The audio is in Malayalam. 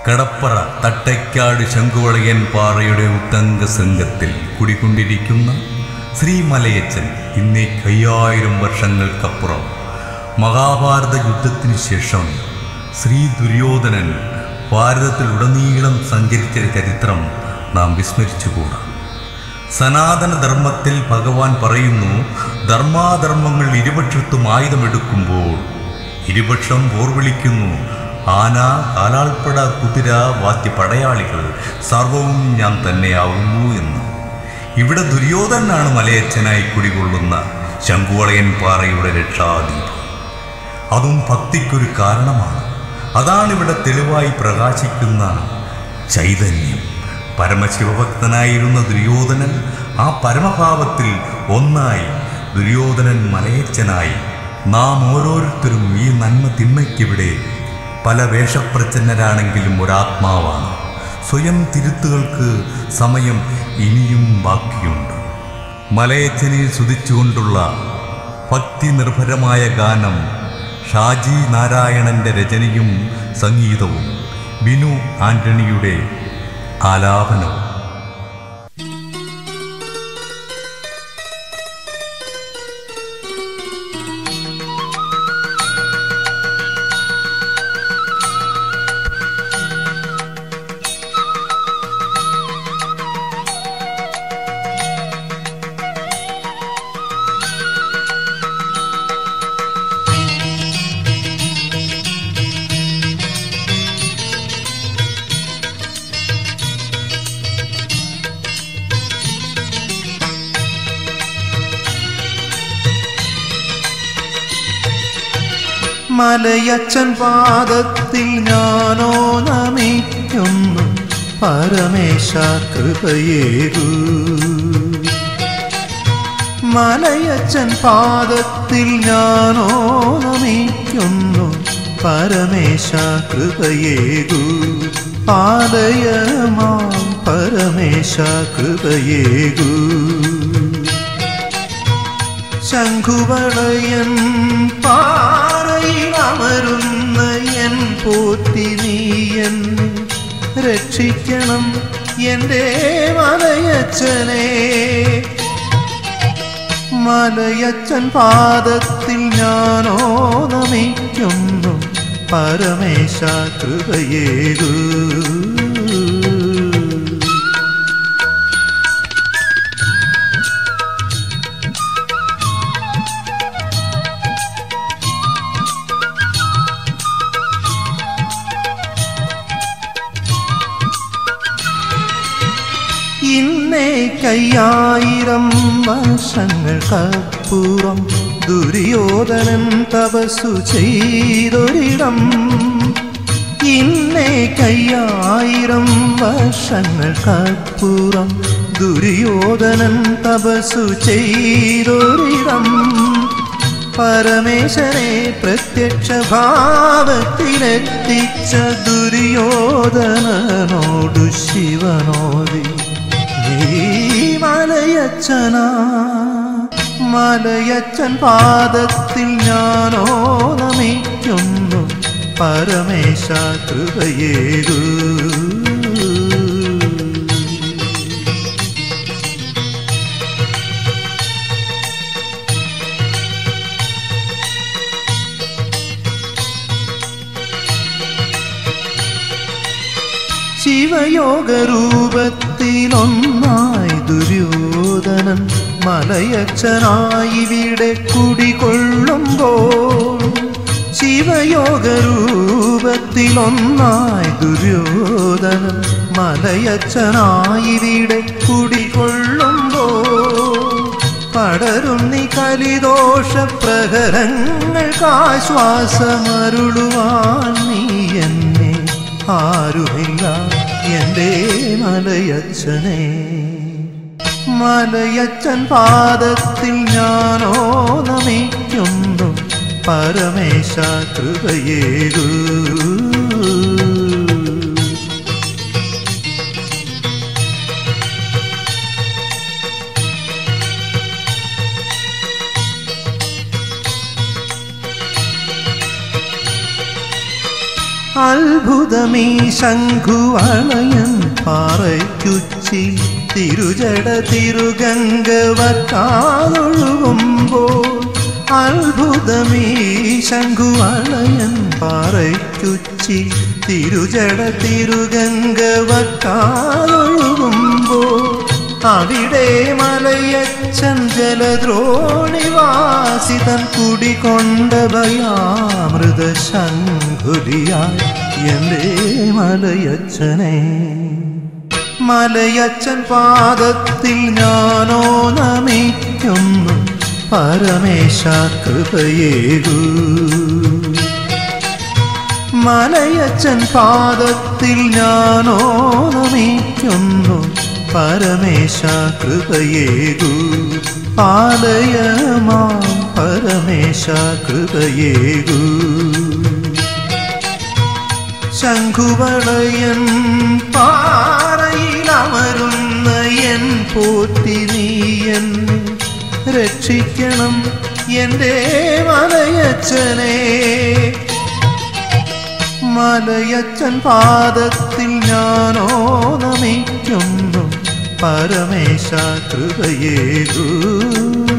കടപ്പറ തട്ടയ്ക്കാട് ശങ്കുവളയൻ പാറയുടെ ഉത്തങ്ക സംഘത്തിൽ കുടികൊണ്ടിരിക്കുന്ന ശ്രീമലയച്ചൻ ഇന്നേക്ക് അയ്യായിരം വർഷങ്ങൾക്കപ്പുറം മഹാഭാരത യുദ്ധത്തിന് ശേഷം ശ്രീ ദുര്യോധനൻ ഭാരതത്തിലുടനീളം സഞ്ചരിച്ച ചരിത്രം നാം വിസ്മരിച്ചുകൂടാ സനാതന ധർമ്മത്തിൽ ഭഗവാൻ പറയുന്നു ധർമാധർമ്മങ്ങൾ ഇരുപക്ഷത്തും ആയുധമെടുക്കുമ്പോൾ ഇരുപക്ഷം പോർവിളിക്കുന്നു ആന കാലാൾപ്പട കുതിര വാദ്യ പടയാളികൾ സർവവും ഞാൻ തന്നെയാവുന്നു എന്ന് ഇവിടെ ദുര്യോധനാണ് മലയച്ചനായി കുടികൊള്ളുന്ന ശങ്കുവളയൻ പാറയുടെ രക്ഷാദീപം അതും ഭക്തിക്കൊരു കാരണമാണ് അതാണിവിടെ തെളിവായി പ്രകാശിക്കുന്ന ചൈതന്യം പരമശിവഭക്തനായിരുന്ന ദുര്യോധനൻ ആ പരമഭാവത്തിൽ ഒന്നായി ദുര്യോധനൻ മലയച്ചനായി നാം ഓരോരുത്തരും ഈ നന്മ തിന്മയ്ക്കിവിടെ പല വേഷപ്രച്ഛന്നരാണെങ്കിലും ഒരാത്മാവാണ് സ്വയം തിരുത്തുകൾക്ക് സമയം ഇനിയും ബാക്കിയുണ്ട് മലയച്ചനെ സ്തുതിച്ചുകൊണ്ടുള്ള ഭക്തി നിർഭരമായ ഗാനം ഷാജി നാരായണന്റെ രചനയും സംഗീതവും ബിനു ആന്റണിയുടെ ആലാപനവും മലയച്ചൻ പാദത്തിൽ ഞാനോ നമിക്കുന്നു പരമേശ കൃപയേകൂ മലയച്ചൻ പാദത്തിൽ ഞാനോ നമിക്കുന്നു പരമേശ കൃപയേകൂ പാലയമാം പരമേശ കൃപയേകൂ ശംഖുവളയൻ പാറയിൽ അമരുന്ന എൻ പോറ്റി നീ എന്നെ രക്ഷിക്കണം എൻ്റെ മലയച്ചനെ മലയച്ചൻ പാദത്തിൽ ഞാനോ നമിക്കുന്നു പരമേശ കൃപയേകൂ ഇന്നേ കയ്യായിരം വർഷങ്ങൾക്കപ്പുറം ദുര്യോധനൻ തപസ്സു ചെയ്തൊരിടം ഇന്നേ കയ്യായിരം വർഷങ്ങൾക്കപ്പുറം ദുര്യോധനൻ തപസ്സു ചെയ്തൊരിടം പരമേശ്വരെ പ്രത്യക്ഷ ഭാവത്തിലെത്തിച്ച ദുര്യോധനനോടു ശിവനോദി നീ മലയച്ചന മലയച്ചൻ പാദത്തിൽ ഞാനോ നമിക്കുന്നു പരമേശ കൃപയേകൂ ശിവയോഗ രൂപത്തിലൊന്നായി ദുര്യോധനൻ മലയച്ചനായി ഇവിടെ കുടികൊള്ളുമ്പോൾ ശിവയോഗ രൂപത്തിലൊന്നായി ദുര്യോധനൻ മലയച്ചനായി ഇവിടെ കുടികൊള്ളുമ്പോൾ പടരും നീ കലിദോഷ പ്രഹരങ്ങൾക്കാശ്വാസമരുളുവാൻ നീ എന്നെ ആരുമില്ല എൻ്റെ മലയച്ചനെ മലയച്ചൻ പാദത്തിൽ ഞാനോ നമിക്കുന്നു പരമേശ കൃപയേകൂ അത്ഭുതമീ ശംഖുവളയൻ പാറയ്ക്കുച്ചി തിരുജട തിരുഗംഗവക്കാതൊഴുകുമ്പോൾ അത്ഭുതമീ ശംഖുവളയൻ പാറയ്ക്കുച്ചി തിരുജട തിരുഗംഗവക്കാതൊഴുകുമ്പോൾ അവിടെ മലയച്ചൻ ജലദ്രോണിവാസിതൻ കുടികൊണ്ട ഭയാമൃത ശംഖുലിയായി എൻ്റെ മലയച്ചനെ മലയച്ചൻ പാദത്തിൽ ഞാനോ നമിക്കുന്നു പരമേശ കൃപയേകൂ മലയച്ചൻ പാദത്തിൽ ഞാനോ നമിക്കുന്നു പരമേശ കൃപയേകൂ പാലയമാം പരമേശ കൃപയേകൂ ശംഖുവളയൻ പാറയിലമരുന്ന എൻ പോറ്റി നീ എന്നെ രക്ഷിക്കണം എൻ്റെ മലയച്ചനെ മലയച്ചൻ പാദത്തിൽ ഞാനോ നമിക്കുന്നു പരമേശ കൃപയേകൂ